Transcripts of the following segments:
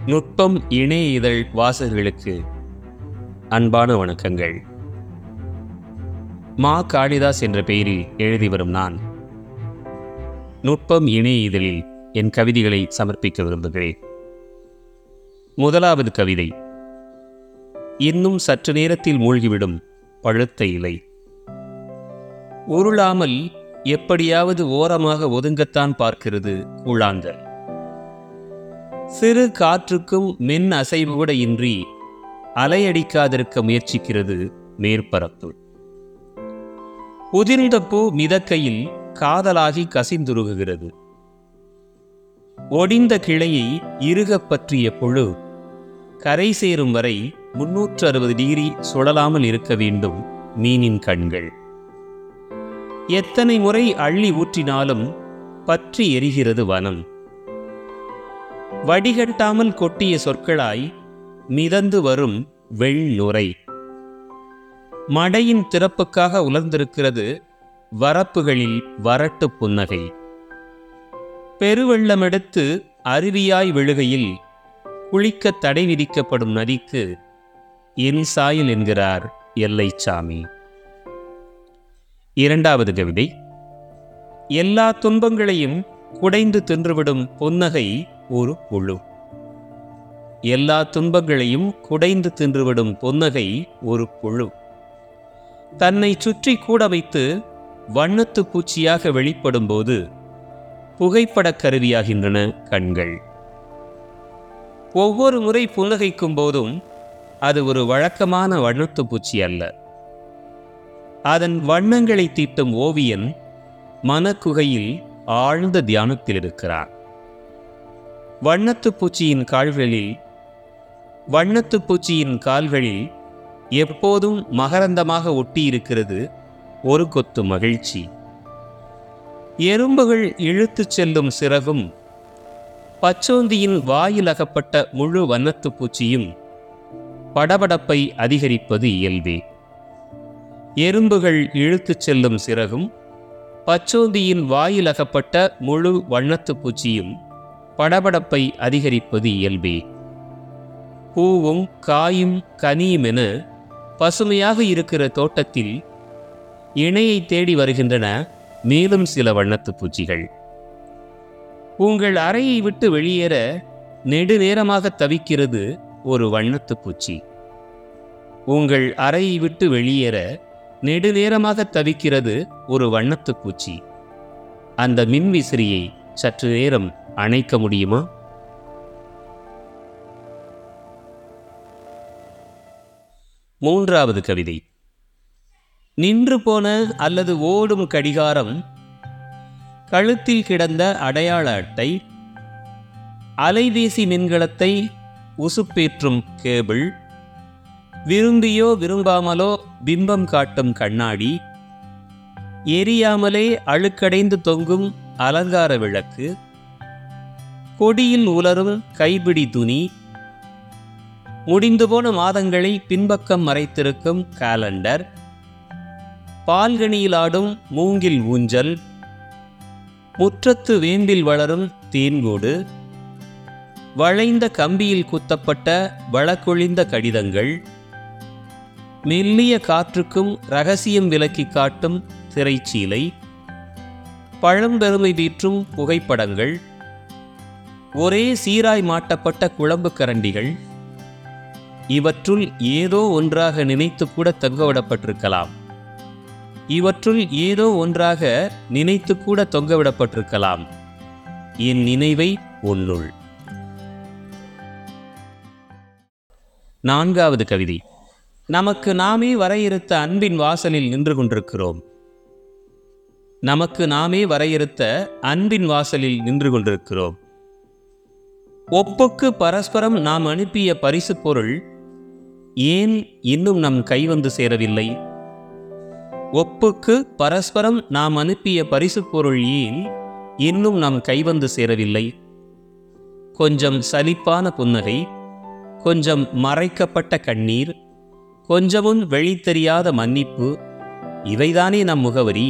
நுட்பம் இணைய இதழ் வாசகர்களுக்கு அன்பான வணக்கங்கள் மா காளிதாஸ் என்ற பெயரில் எழுதி வரும் நான் நுட்பம் இணைய இதழில் என் கவிதைகளை சமர்ப்பிக்க விரும்புகிறேன் முதலாவது கவிதை இன்னும் சற்று நேரத்தில் மூழ்கிவிடும் பழுத்த இலை உருளாமல் எப்படியாவது ஓரமாக ஒதுங்கத்தான் பார்க்கிறது கூழாங்கல் சிறு காற்றுக்கும் மென் அசைவு கூட இன்றி அலையடிக்காதிருக்க முயற்சிக்கிறது மேற்பரப்பு உதிர்ந்த பூ மிதக்கையில் காதலாகி கசிந்துருகுகிறது ஒடிந்த கிளையை இறுகப் பற்றிய புழு கரை சேரும் வரை முன்னூற்று அறுபது டிகிரி சுழலாமல் இருக்க வேண்டும் மீனின் கண்கள் எத்தனை முறை அள்ளி ஊற்றினாலும் பற்றி எரிகிறது வனம் வடிகட்டாமல் கொட்டிய சொற்களாய் மிதந்து வரும் வெள் நுரை மடையின் திறப்புக்காக உலர்ந்திருக்கிறது வரப்புகளில் வரட்டு புன்னகை பெருவெள்ளமெடுத்து அருவியாய் விழுகையில் குளிக்க தடை விதிக்கப்படும் நதிக்கு என் சாயல் என்கிறார் எல்லைச்சாமி இரண்டாவது கவிதை எல்லா துன்பங்களையும் குடைந்து தின்றுவிடும் புன்னகை ஒரு புழு எல்லா துன்பங்களையும் குடைந்து தின்றுவிடும் புன்னகை ஒரு புழு தன்னை சுற்றி கூட வைத்து வண்ணத்து பூச்சியாக வெளிப்படும்போது புகைப்படக் கருவியாகின்றன கண்கள் ஒவ்வொரு முறை புன்னகைக்கும் போதும் அது ஒரு வழக்கமான வண்ணத்து பூச்சி அல்ல அதன் வண்ணங்களை தீட்டும் ஓவியன் மனக்குகையில் ஆழ்ந்த தியானத்தில் இருக்கிறார் வண்ணத்துப் பூச்சியின் கால்களில் வண்ணத்துப் பூச்சியின் கால்களில் எப்போதும் மகரந்தமாக ஒட்டியிருக்கிறது ஒரு கொத்து மகிழ்ச்சி எறும்புகள் இழுத்துச் செல்லும் சிறகும் பச்சோந்தியின் வாயில் அகப்பட்ட முழு வண்ணத்துப் பூச்சியும் படபடப்பை அதிகரிப்பது இயல்பே எறும்புகள் இழுத்துச் செல்லும் சிறகும் பச்சோந்தியின் வாயில் அகப்பட்ட முழு வண்ணத்துப் பூச்சியும் படபடப்பை அதிகரிப்பது இயல்பே பூவும் காயும் கனியும் என பசுமையாக இருக்கிற தோட்டத்தில் இணையை தேடி வருகின்றன மேலும் சில வண்ணத்துப் பூச்சிகள் உங்கள் அறையை விட்டு வெளியேற நெடுநேரமாக தவிக்கிறது ஒரு வண்ணத்துப் பூச்சி உங்கள் அறையை விட்டு வெளியேற நெடுநேரமாக தவிக்கிறது ஒரு வண்ணத்துப் பூச்சி அந்த மின்விசிறியை சற்று நேரம் அணைக்க முடியுமா மூன்றாவது கவிதை நின்று போன அல்லது ஓடும் கடிகாரம் கழுத்தில் கிடந்த அடையாள அட்டை அலைபேசி மின்கலத்தை உசுப்பேற்றும் கேபிள் விரும்பியோ விரும்பாமலோ பிம்பம் காட்டும் கண்ணாடி எரியாமலே அழுக்கடைந்து தொங்கும் அலங்கார விளக்கு கொடியில் உலரும் கைப்பிடி துணி முடிந்து போன மாதங்களை பின்பக்கம் மறைத்திருக்கும் காலண்டர் பால்கனியில் ஆடும் மூங்கில் ஊஞ்சல் முற்றத்து வேம்பில் வளரும் தேன்கூடு வளைந்த கம்பியில் குத்தப்பட்ட வழக்கொழிந்த கடிதங்கள் மெல்லிய காற்றுக்கும் ரகசியம் விலக்கி காட்டும் திரைச்சீலை பழம்பெருமை வீற்றும் புகைப்படங்கள் ஒரே சீராய் மாட்டப்பட்ட குழம்பு கரண்டிகள் இவற்றுள் ஏதோ ஒன்றாக நினைத்து கூட தொங்கவிடப்பட்டிருக்கலாம் இவற்றுள் ஏதோ ஒன்றாக நினைத்து கூட தொங்கவிடப்பட்டிருக்கலாம் என் நினைவை உன்னுள் நான்காவது கவிதை நமக்கு நாமே வரையறுத்த அன்பின் வாசலில் நின்று கொண்டிருக்கிறோம் நமக்கு நாமே வரையறுத்த அன்பின் வாசலில் நின்று கொண்டிருக்கிறோம் ஒப்புக்கு பரஸ்பரம் நாம் அனுப்பிய பரிசு பொருள் ஏன் இன்னும் நம் கை வந்து சேரவில்லை ஒப்புக்கு பரஸ்பரம் நாம் அனுப்பிய பரிசு பொருள் ஏன் இன்னும் நம் கைவந்து சேரவில்லை கொஞ்சம் சலிப்பான புன்னகை கொஞ்சம் மறைக்கப்பட்ட கண்ணீர் கொஞ்சமும் வெளித்தெரியாத மன்னிப்பு இவைதானே நம் முகவரி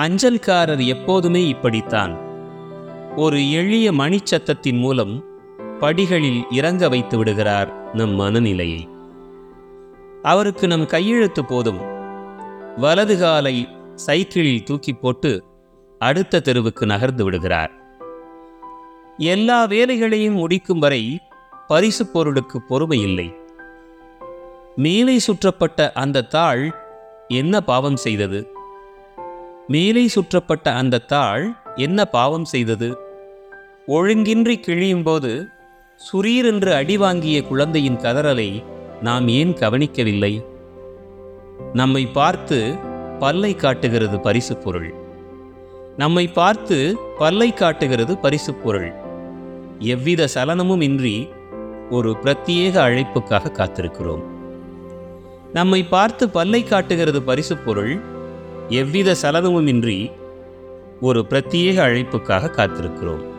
அஞ்சல்காரர் எப்போதுமே இப்படித்தான் ஒரு எளிய மணிச்சத்தத்தின் மூலம் படிகளில் இறங்க வைத்து விடுகிறார் நம் மனநிலையை அவருக்கு நம் கையெழுத்து போதும் வலது காலை சைக்கிளில் தூக்கி போட்டு அடுத்த தெருவுக்கு நகர்ந்து விடுகிறார் எல்லா வேலைகளையும் முடிக்கும் வரை பரிசு பொருளுக்கு பொறுமை இல்லை மேலே சுற்றப்பட்ட அந்த தாள் என்ன பாவம் செய்தது மேலே சுற்றப்பட்ட அந்த தாள் என்ன பாவம் செய்தது ஒழுங்கின்றி கிழியும் போது சுரீரென்று அடி வாங்கிய குழந்தையின் கதறலை நாம் ஏன் கவனிக்கவில்லை நம்மை பார்த்து பல்லை காட்டுகிறது பரிசு பொருள் நம்மை பார்த்து பல்லை காட்டுகிறது பரிசு பொருள் எவ்வித சலனமும் இன்றி ஒரு பிரத்யேக அழைப்புக்காக காத்திருக்கிறோம் நம்மை பார்த்து பல்லை காட்டுகிறது பரிசு பொருள் எவ்வித சலனமும் இன்றி ஒரு பிரத்யேக அழைப்புக்காக காத்திருக்கிறோம்